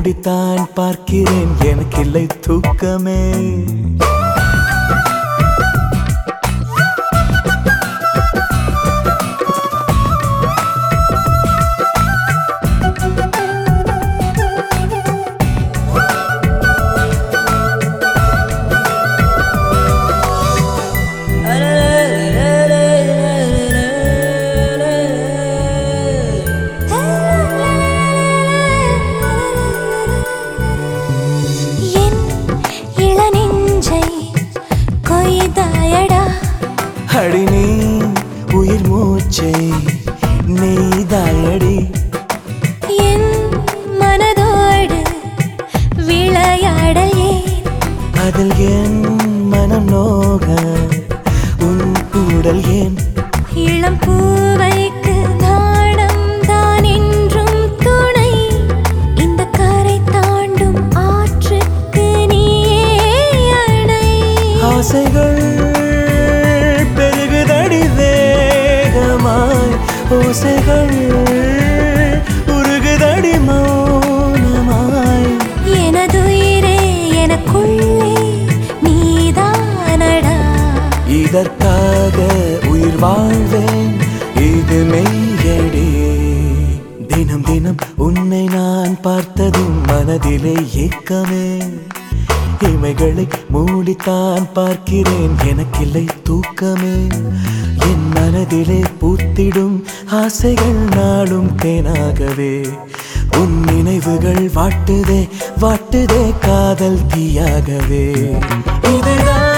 மூடித்தான் பார்க்கிறேன் எனக்கில்லை தூக்கமே என் இளநெஞ்சை கொய்தாயடா அடி நீ உயிர் மூச்சை நெய்தாயடி என் மனதோடு விளையாடல் ஏன் அதில் என் மனம் நோக உன் கூடல் ஏன் இளம் பூவைக்கு நாணம் தான் என்றும் துணை இந்த கரை தாண்டும் ஆற்றுக்கு நீயே அணை ஆசைகள் பெருகுதடி வேகமாய் ஓசைகள் உருகுதடி மௌனமாய் எனதுயிரே எனக்குள்ளே நீதானடா இதற்காக உயிர் வாழ்வேன் இது மெய்யடி தினம் தினம் உன்னை நான் பார்த்ததும் மனதிலே ஏக்கமே இமைகளை மூடித்தான் பார்க்கிறேன் எனக்கில்லை தூக்கமே என் மனதிலே பூத்திடும் ஆசைகள் நாளும் தேனாகவே உன் நினைவுகள் வாட்டுதே வாட்டுதே காதல் தீயாகவே இதுதான்